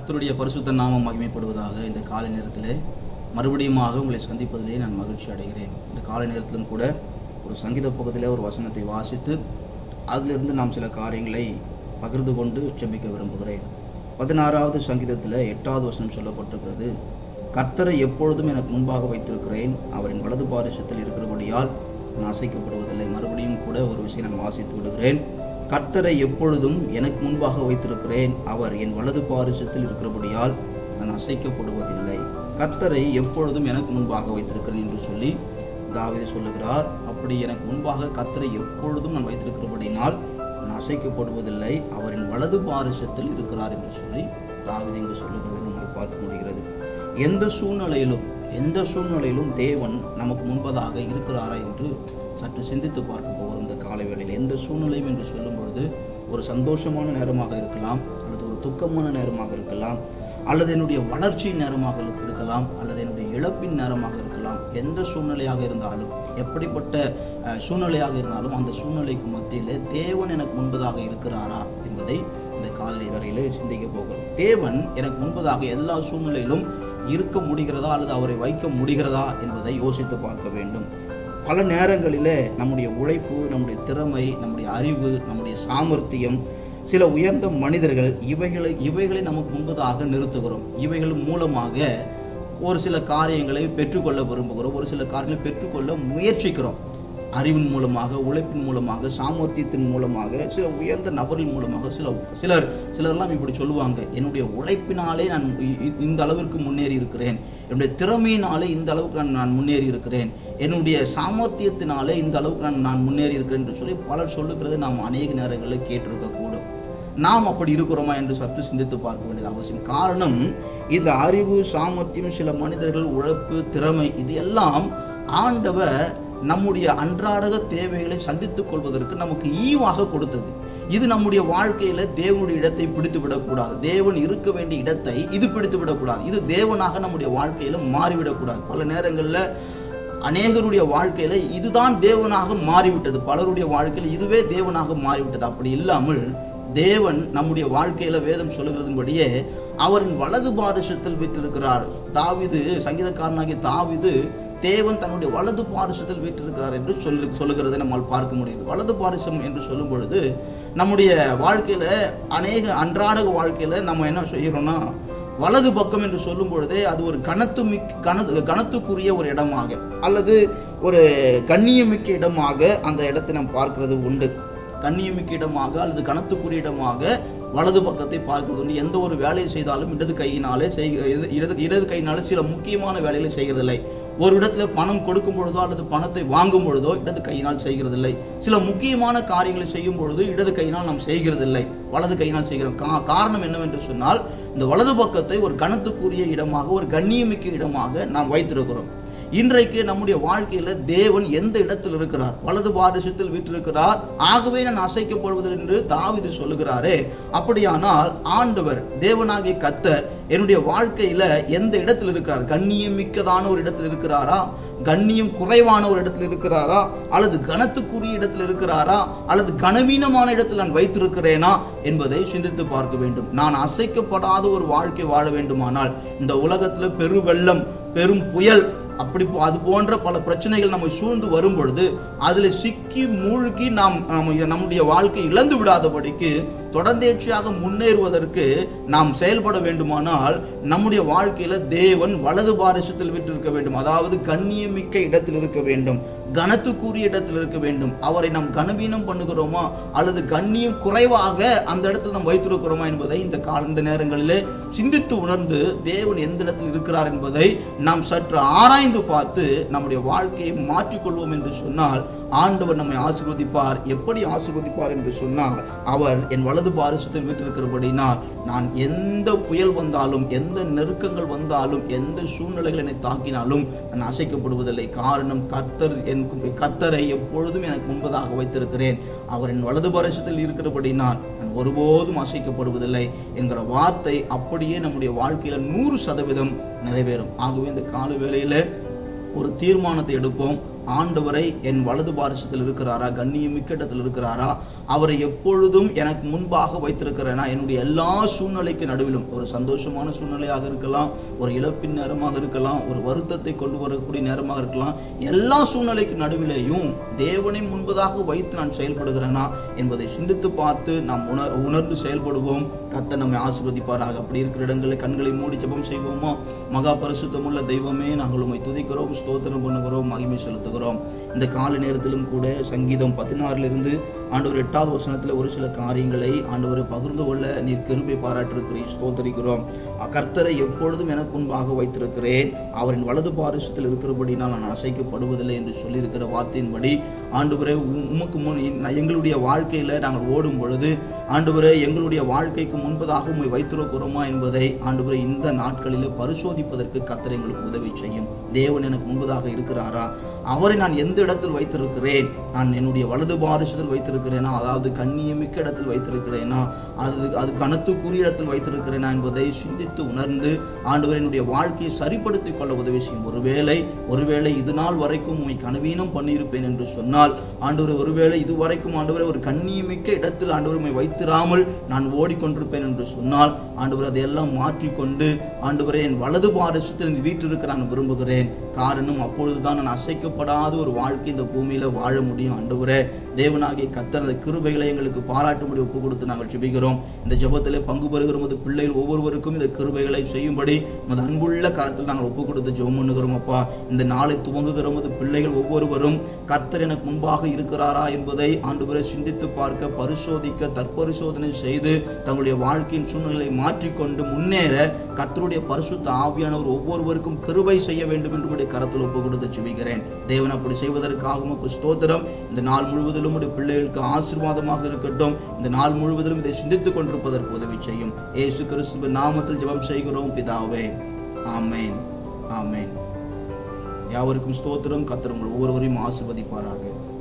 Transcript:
கர்த்தருடைய பரிசுத்த நாமம் மகிமைப்படுவதாக இந்த காலை நேரத்திலே மறுபடியுமாக உங்களை சந்திப்பதிலே நான் மகிழ்ச்சி அடைகிறேன் இந்த காலை நேரத்திலும் கூட ஒரு சங்கீத பகுதியிலே ஒரு வசனத்தை வாசித்து அதிலிருந்து நாம் சில காரியங்களை பகிர்ந்து கொண்டு ஜெபிக்க விரும்புகிறேன் பதினாறாவது சங்கீதத்தில் எட்டாவது வசனம் சொல்லப்பட்டிருக்கிறது கர்த்தரை எப்பொழுதும் எனக்கு முன்பாக வைத்திருக்கிறேன் அவரின் வலது பாரிசத்தில் இருக்கிறபடியால் நான் அசைக்கப்படுவதில்லை மறுபடியும் கூட ஒரு விஷயம் நான் வாசித்து விடுகிறேன் கர்த்தரை எப்பொழுதும் எனக்கு முன்பாக வைத்திருக்கிறேன் அவர் என் வலது பாரிசத்தில் இருக்கிறபடியால் நான் அசைக்கப்படுவதில்லை கர்த்தரை எப்பொழுதும் எனக்கு முன்பாக வைத்திருக்கிறேன் என்று சொல்லி தாவீது சொல்லுகிறார் அப்படி எனக்கு முன்பாக கர்த்தரை எப்பொழுதும் நான் வைத்திருக்கிறபடினால் நான் அசைக்கப்படுவதில்லை அவரின் வலது பாரிசத்தில் இருக்கிறார் என்று சொல்லி தாவீது இங்கு சொல்லுகிறதை நம்மால் பார்க்க முடிகிறது எந்த சூழ்நிலையிலும் எந்த சூழ்நிலையிலும் தேவன் நமக்கு முன்பதாக இருக்கிறாரா என்று சற்று சிந்தித்து பார்க்க போகிறோம் இந்த காலை வேளையில் எந்த சூழ்நிலையும் என்று சொல்லும் பொழுது ஒரு சந்தோஷமான நேரமாக இருக்கலாம் அல்லது ஒரு துக்கமான நேரமாக இருக்கலாம் அல்லது என்னுடைய வளர்ச்சி நேரமாக இருக்க- இருக்கலாம் அல்லது என்னுடைய இழப்பின் நேரமாக இருக்கலாம் எந்த சூழ்நிலையாக இருந்தாலும் எப்படிப்பட்ட அஹ், சூழ்நிலையாக இருந்தாலும் அந்த சூழ்நிலைக்கு மத்தியிலே தேவன் எனக்கு முன்பதாக இருக்கிறாரா என்பதை இந்த காலை வேளையிலே சிந்திக்க போகிறோம் தேவன் எனக்கு முன்பதாக எல்லா சூழ்நிலையிலும் இருக்க முடிகிறதா அல்லது அவரை வைக்க முடிகிறதா என்பதை யோசித்து பார்க்க வேண்டும் பல நேரங்களிலே நம்முடைய உழைப்பு நம்முடைய திறமை நம்முடைய அறிவு நம்முடைய சாமர்த்தியம் சில உயர்ந்த மனிதர்கள் இவைகளை இவைகளை நமக்கு முன்பதாக நிறுத்துகிறோம் இவைகள் மூலமாக ஒரு சில காரியங்களை பெற்றுக்கொள்ள விரும்புகிறோம் ஒரு சில காரியங்களை பெற்றுக்கொள்ள முயற்சிக்கிறோம் அறிவின் மூலமாக உழைப்பின் மூலமாக சாமர்த்தியத்தின் மூலமாக சில உயர்ந்த நபரின் மூலமாக சில சிலர் சிலர்லாம் இப்படி சொல்லுவாங்க என்னுடைய உழைப்பினாலே நான் இ- இ- இந்த அளவிற்கு முன்னேறி இருக்கிறேன் என்னுடைய திறமையினாலே இந்த அளவுக்கு நான் நான் முன்னேறி இருக்கிறேன் என்னுடைய சாமர்த்தியத்தினாலே இந்த அளவுக்கு நான் நான் முன்னேறி இருக்கிறேன் என்று சொல்லி பலர் சொல்லுகிறதை நாம் அநேக நேரங்களில் கேட்டிருக்க கூடும் நாம் அப்படி இருக்கிறோமா என்று சற்று சிந்தித்து பார்க்க வேண்டியது அவசியம் காரணம் இந்த அறிவு சாமர்த்தியம் சில மனிதர்கள் உழைப்பு திறமை இது எல்லாம் ஆண்டவர் நம்முடைய அன்றாட தேவைகளை சந்தித்துக் கொள்வதற்கு நமக்கு ஈவாக கொடுத்தது இது நம்முடைய வாழ்க்கையில தேவனுடைய இடத்தை பிடித்து விடக்கூடாது தேவன் இருக்க வேண்டிய இடத்தை இது பிடித்து விடக்கூடாது இது தேவனாக நம்முடைய வாழ்க்கையில மாறிவிடக்கூடாது பல நேரங்கள்ல அநேகருடைய வாழ்க்கையில இதுதான் தேவனாக மாறிவிட்டது பலருடைய வாழ்க்கையில இதுவே தேவனாக மாறிவிட்டது அப்படி இல்லாமல் தேவன் நம்முடைய வாழ்க்கையில வேதம் சொல்லுகிறதுபடியே அவரின் வலது பாரிசத்தில் வீற்றிருக்கிறார் தாவிது சங்கீதக்காரனாகிய தாவிது தேவன் தன்னுடைய வலது பாரிசத்தில் வீற்றிருக்கிறார் என்று சொல்லு சொல்லுகிறதை நம்மால் பார்க்க முடியுது வலது பாரிசம் என்று சொல்லும் பொழுது நம்முடைய வாழ்க்கையில அநேக அன்றாட வாழ்க்கையில நம்ம என்ன செய்யறோம்னா வலது பக்கம் என்று சொல்லும் பொழுதே அது ஒரு கனத்து மிக் கன கனத்துக்குரிய ஒரு இடமாக அல்லது ஒரு கண்ணியமிக்க இடமாக அந்த இடத்தை நாம் பார்க்கிறது உண்டு கண்ணியமிக்க இடமாக அல்லது கனத்துக்குரிய இடமாக வலது பக்கத்தை பார்க்கிறது உண்டு எந்த ஒரு வேலையை செய்தாலும் இடது கையினாலே செய்க இடது- இடது இடது கையினாலே சில முக்கியமான வேலைகளை செய்கிறதில்லை ஒரு இடத்துல பணம் கொடுக்கும் பொழுதோ அல்லது பணத்தை வாங்கும் பொழுதோ இடது கையினால் செய்கிறதில்லை சில முக்கியமான காரியங்களை செய்யும் பொழுது இடது கையினால் நாம் செய்கிறதில்லை வலது கையினால் செய்கிறோம் கா காரணம் என்னவென்று சொன்னால் இந்த வலது பக்கத்தை ஒரு கணத்துக்குரிய இடமாக ஒரு கண்ணியமிக்க இடமாக நாம் வைத்திருக்கிறோம் இன்றைக்கு நம்முடைய வாழ்க்கையில தேவன் எந்த இடத்தில் இருக்கிறார் வலது பாரிசத்தில் வீற்றிருக்கிறார் ஆகவே நான் அசைக்கப்படுவது என்று தாவிது சொல்லுகிறாரே அப்படியானால் ஆண்டவர் தேவனாகிய கத்தர் என்னுடைய வாழ்க்கையில எந்த இடத்தில் இருக்கிறார் கண்ணியம் மிக்கதான ஒரு இடத்தில் இருக்கிறாரா கண்ணியம் குறைவான ஒரு இடத்தில் இருக்கிறாரா அல்லது கனத்துக்குரிய இடத்தில் இருக்கிறாரா அல்லது கனவீனமான இடத்தில் நான் வைத்திருக்கிறேனா என்பதை சிந்தித்து பார்க்க வேண்டும் நான் அசைக்கப்படாத ஒரு வாழ்க்கை வாழ வேண்டுமானால் இந்த உலகத்துல பெருவெள்ளம் பெரும் புயல் அப்படி போ- அது போன்ற பல பிரச்சனைகள் நம்மை சூழ்ந்து வரும் பொழுது அதில் சிக்கி மூழ்கி நாம் நம்ம- நம்முடைய வாழ்க்கை இழந்து விடாதபடிக்கு தொடர்ந்தேர்ச்சியாக முன்னேறுவதற்கு நாம் செயல்பட வேண்டுமானால் நம்முடைய வாழ்க்கையில தேவன் வலது பாரிசத்தில் விட்டிருக்க வேண்டும் அதாவது கண்ணியமிக்க இடத்தில் இருக்க வேண்டும் கனத்துக்குரிய இடத்தில் இருக்க வேண்டும் அவரை நாம் கனவீனம் பண்ணுகிறோமா அல்லது கண்ணியம் குறைவாக அந்த இடத்தில் நாம் வைத்திருக்கிறோமா என்பதை இந்த கால இந்த நேரங்களிலே சிந்தித்து உணர்ந்து தேவன் எந்த இடத்தில் இருக்கிறார் என்பதை நாம் சற்று ஆராய்ந்து பார்த்து நம்முடைய வாழ்க்கையை மாற்றிக்கொள்வோம் என்று சொன்னால் ஆண்டவர் நம்மை ஆசீர்வதிப்பார் எப்படி ஆசீர்வதிப்பார் என்று சொன்னால் அவர் என் வலது பாரிசத்தில் வீட்டிருக்கிறபடினால் நான் எந்த புயல் வந்தாலும் எந்த நெருக்கங்கள் வந்தாலும் எந்த சூழ்நிலைகள் என்னை தாக்கினாலும் நான் அசைக்கப்படுவதில்லை காரணம் கர்த்தர் என் கர்த்தரை எப்பொழுதும் எனக்கு முன்பதாக வைத்திருக்கிறேன் அவர் என் வலது பாரிசத்தில் இருக்கிறபடினால் நான் ஒருபோதும் அசைக்கப்படுவதில்லை என்கிற வார்த்தை அப்படியே நம்முடைய வாழ்க்கையில நூறு சதவீதம் நிறைவேறும் ஆகவே இந்த கால வேளையில ஒரு தீர்மானத்தை எடுப்போம் ஆண்டவரை என் வலது பாரிசத்தில் இருக்கிறாரா கண்ணியமிக்க இடத்தில் இருக்கிறாரா அவரை எப்பொழுதும் எனக்கு முன்பாக வைத்திருக்கிறேனா என்னுடைய எல்லா சூழ்நிலைக்கு நடுவிலும் ஒரு சந்தோஷமான சூழ்நிலையாக இருக்கலாம் ஒரு இழப்பின் நேரமாக இருக்கலாம் ஒரு வருத்தத்தை கொண்டு வரக்கூடிய நேரமாக இருக்கலாம் எல்லா சூழ்நிலைக்கு நடுவிலேயும் தேவனை முன்பதாக வைத்து நான் செயல்படுகிறேனா என்பதை சிந்தித்து பார்த்து நாம் உணர் உணர்ந்து செயல்படுவோம் கர்த்தர் நம்மை ஆசீர்வதிப்பாராக அப்படி இருக்கிற இடங்களில் கண்களை மூடி ஜெபம் செய்வோமோ மகா பரிசுத்தமுள்ள தெய்வமே நாங்கள் உம்மை துதிக்கிறோம் ஸ்தோத்திரம் பண்ணுகிறோம் மகிமை செலுத்துகிறோம் இந்த கால நேரத்திலும் கூட சங்கீதம் பதினாறிலிருந்து ஆண்டவர் எட்டாவது வசனத்தில் ஒரு சில காரியங்களை ஆண்டவர் பகிர்ந்து கொள்ள நீர் கிருபை பாராட்டிருக்கிறீர் ஸ்தோத்தரிக்கிறோம் கர்த்தரை எப்பொழுதும் எனக்கு முன்பாக வைத்திருக்கிறேன் அவரின் வலது பாரிசத்தில் இருக்கிறபடினால் நான் அசைக்கப்படுவதில்லை என்று சொல்லியிருக்கிற வார்த்தையின்படி ஆண்டவரே உம்- உமக்கு முன் எங்களுடைய வாழ்க்கையில நாங்கள் ஓடும் பொழுது ஆண்டவரே எங்களுடைய வாழ்க்கைக்கு முன்பதாக உம்மை வைத்திருக்கிறோமா என்பதை ஆண்டவரே இந்த நாட்களிலே பரிசோதிப்பதற்கு கர்த்தர் எங்களுக்கு உதவி செய்யும் தேவன் எனக்கு முன்பதாக இருக்கிறாரா அவரை நான் எந்த இடத்தில் வைத்திருக்கிறேன் நான் என்னுடைய வலது பாரிசத்தில் வைத்திருக்கிறேனா அதாவது கண்ணியமிக்க இடத்தில் வைத்திருக்கிறேனா அது அது கனத்துக்குரிய இடத்தில் வைத்திருக்கிறேனா என்பதை சிந்தித்து உணர்ந்து ஆண்டவர் என்னுடைய வாழ்க்கையை சரிப்படுத்திக் கொள்ள உதவி செய்யும் ஒருவேளை ஒருவேளை இது நாள் வரைக்கும் உண்மை கனவீனம் பண்ணியிருப்பேன் என்று சொன்னால் ஆண்டவர் ஒருவேளை இதுவரைக்கும் ஆண்டவரை ஒரு கண்ணியமிக்க இடத்தில் ஆண்டவர் உம்மை வைத்திராமல் நான் ஓடிக்கொண்டிருப்பேன் என்று சொன்னால் ஆண்டவர் அதையெல்லாம் மாற்றிக்கொண்டு ஆண்டவரே என் வலது பாரிசத்தில் வீட்டிற்கு நான் விரும்புகிறேன் காரணம் அப்பொழுதுதான் நான் அசைக்கப்படாத ஒரு வாழ்க்கை இந்த பூமியில வாழ முடியும் ஆண்டவரே தேவனாகிய கத்தர் அந்த கிருபைகளை எங்களுக்கு பாராட்டும்படி ஒப்பு கொடுத்து நாங்கள் ஜெபிக்கிறோம் இந்த ஜெபத்திலே பங்கு பெறுகிற உமது பிள்ளைகள் ஒவ்வொருவருக்கும் இந்த கிருபைகளை செய்யும்படி உமது அன்புள்ள கரத்தில் நாங்கள் ஒப்பு கொடுத்து ஜெபம் பண்ணுகிறோம் அப்பா இந்த நாளை துவங்குகிற உமது பிள்ளைகள் ஒவ்வொருவரும் கர்த்தர் எனக்கு முன்பாக இருக்கிறாரா என்பதை ஆண்டவரை சிந்தித்து பார்க்க பரிசோதிக்க தற்பரிசோதனை செய்து தங்களுடைய வாழ்க்கையின் சூழ்நிலையை மாற்றிக்கொண்டு முன்னேற கர்த்தருடைய பரிசுத்த ஆவியானவர் ஒவ்வொருவருக்கும் கிருபை செய்ய வேண்டும் என்று உம்முடைய கரத்தில் ஒப்பு கொடுத்து ஜெபிக்கிறேன் தேவன் அப்படி செய்வதற்காக உமக்கு ஸ்தோத்திரம் இந்த நாள் முழுவதிலும் உடைய பிள்ளைகளுக்கு ஆசீர்வாதமாக இருக்கட்டும் இந்த நாள் முழுவதிலும் இதை சிந்தித்துக் கொண்டிருப்பதற்கு உதவி செய்யும் ஏசு கிறிஸ்துவின் நாமத்தில் ஜெபம் செய்கிறோம் பிதாவே ஆமென் ஆமென் யாவருக்கும் ஸ்தோத்திரம் கர்த்தர் உங்கள் ஒவ்வொருவரையும் ஆசீர்வதிப்பாராக